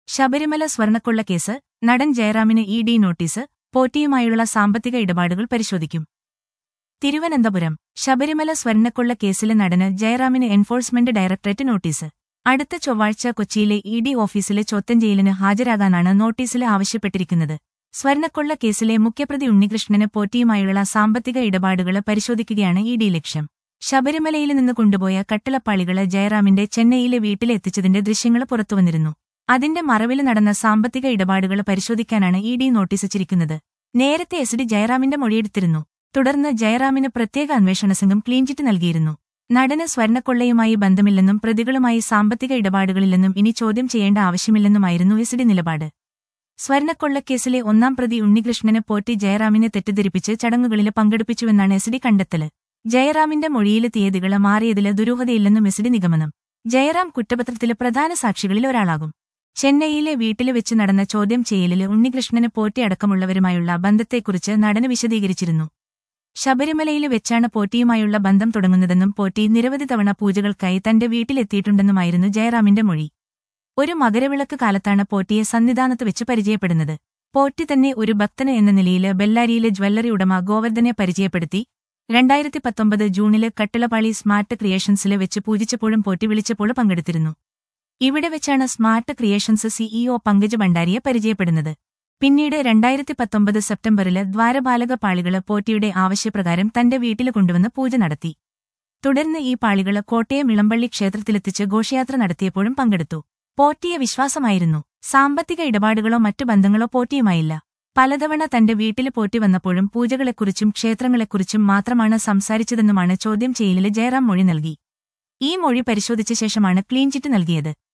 ശബരിമല സ്വർണക്കൊള്ള കേസ് നടൻ ജയറാമിന് ഇ ഡി നോട്ടീസ് പോറ്റിയുമായുള്ള സാമ്പത്തിക ഇടപാടുകൾ പരിശോധിക്കും തിരുവനന്തപുരം ശബരിമല സ്വർണക്കൊള്ള കേസിലെ നടന് ജയറാമിന് എൻഫോഴ്സ്മെന്റ് ഡയറക്ടറേറ്റ് നോട്ടീസ് അടുത്ത ചൊവ്വാഴ്ച കൊച്ചിയിലെ ഇ ഡി ഓഫീസിലെ ചോദ്യം ചെയ്യലിന് ഹാജരാകാനാണ് നോട്ടീസിൽ ആവശ്യപ്പെട്ടിരിക്കുന്നത് സ്വർണക്കൊള്ള കേസിലെ മുഖ്യപ്രതി ഉണ്ണികൃഷ്ണന് പോറ്റിയുമായുള്ള സാമ്പത്തിക ഇടപാടുകൾ പരിശോധിക്കുകയാണ് ഇ ഡി ലക്ഷ്യം ശബരിമലയിൽ നിന്ന് കൊണ്ടുപോയ കട്ടിളപ്പാളികള് ജയറാമിന്റെ ചെന്നൈയിലെ വീട്ടിലെത്തിച്ചതിന്റെ ദൃശ്യങ്ങൾ പുറത്തുവന്നിരുന്നു അതിന്റെ മറവിൽ നടന്ന സാമ്പത്തിക ഇടപാടുകൾ പരിശോധിക്കാനാണ് ഇ ഡി നോട്ടീസച്ചിരിക്കുന്നത് നേരത്തെ എസ് ഡി ജയറാമിന്റെ മൊഴിയെടുത്തിരുന്നു തുടർന്ന് ജയറാമിന് പ്രത്യേക അന്വേഷണ സംഘം ക്ലീൻചിറ്റ് നൽകിയിരുന്നു നടന് സ്വർണക്കൊള്ളയുമായി ബന്ധമില്ലെന്നും പ്രതികളുമായി സാമ്പത്തിക ഇടപാടുകളില്ലെന്നും ഇനി ചോദ്യം ചെയ്യേണ്ട ആവശ്യമില്ലെന്നുമായിരുന്നു എസ് ഡി നിലപാട് സ്വർണക്കൊള്ളക്കേസിലെ ഒന്നാം പ്രതി ഉണ്ണികൃഷ്ണന് പോറ്റി ജയറാമിനെ തെറ്റിദ്ധരിപ്പിച്ച് ചടങ്ങുകളിൽ പങ്കെടുപ്പിച്ചുവെന്നാണ് എസ് ഡി കണ്ടെത്തല് ജയറാമിന്റെ മൊഴിയിലെ തീയതികൾ മാറിയതില് ദുരൂഹതയില്ലെന്നും എസ് ഡി നിഗമനം ജയറാം കുറ്റപത്രത്തിലെ പ്രധാന സാക്ഷികളിൽ ഒരാളാകും ചെന്നൈയിലെ വീട്ടില് വെച്ച് നടന്ന ചോദ്യം ചെയ്യലില് ഉണ്ണികൃഷ്ണന് പോറ്റി അടക്കമുള്ളവരുമായുള്ള ബന്ധത്തെക്കുറിച്ച് നടന് വിശദീകരിച്ചിരുന്നു ശബരിമലയിൽ വെച്ചാണ് പോറ്റിയുമായുള്ള ബന്ധം തുടങ്ങുന്നതെന്നും പോറ്റി നിരവധി തവണ പൂജകൾക്കായി തന്റെ വീട്ടിലെത്തിയിട്ടുണ്ടെന്നുമായിരുന്നു ജയറാമിന്റെ മൊഴി ഒരു മകരവിളക്ക് കാലത്താണ് പോറ്റിയെ സന്നിധാനത്ത് വെച്ച് പരിചയപ്പെടുന്നത് പോറ്റി തന്നെ ഒരു ഭക്തന് എന്ന നിലയില് ബെല്ലാരിയിലെ ജ്വല്ലറി ഉടമ ഗോവർദ്ധനെ പരിചയപ്പെടുത്തി രണ്ടായിരത്തി പത്തൊമ്പത് ജൂണില് കട്ടിളപാളി സ്മാർട്ട് ക്രിയേഷൻസില് വെച്ച് പൂജിച്ചപ്പോഴും പോറ്റി വിളിച്ചപ്പോൾ പങ്കെടുത്തിരുന്നു ഇവിടെ വെച്ചാണ് സ്മാർട്ട് ക്രിയേഷൻസ് സിഇഒ പങ്കജ് ഭണ്ഡാരിയെ പരിചയപ്പെടുന്നത് പിന്നീട് രണ്ടായിരത്തി പത്തൊമ്പത് സെപ്റ്റംബറില് ദ്വാരപാലക പാളികള് പോറ്റിയുടെ ആവശ്യപ്രകാരം തന്റെ വീട്ടില് കൊണ്ടുവന്ന് പൂജ നടത്തി തുടർന്ന് ഈ പാളികള് കോട്ടയം ഇളമ്പള്ളി ക്ഷേത്രത്തിലെത്തിച്ച് ഘോഷയാത്ര നടത്തിയപ്പോഴും പങ്കെടുത്തു പോറ്റിയെ വിശ്വാസമായിരുന്നു സാമ്പത്തിക ഇടപാടുകളോ മറ്റു ബന്ധങ്ങളോ പോറ്റിയുമായില്ല പലതവണ തന്റെ വീട്ടില് പോറ്റി വന്നപ്പോഴും പൂജകളെക്കുറിച്ചും ക്ഷേത്രങ്ങളെക്കുറിച്ചും മാത്രമാണ് സംസാരിച്ചതെന്നുമാണ് ചോദ്യം ചെയ്യലില് ജയറാം മൊഴി നൽകി ഈ മൊഴി പരിശോധിച്ച ശേഷമാണ് ക്ലീൻചിറ്റ് നൽകിയത്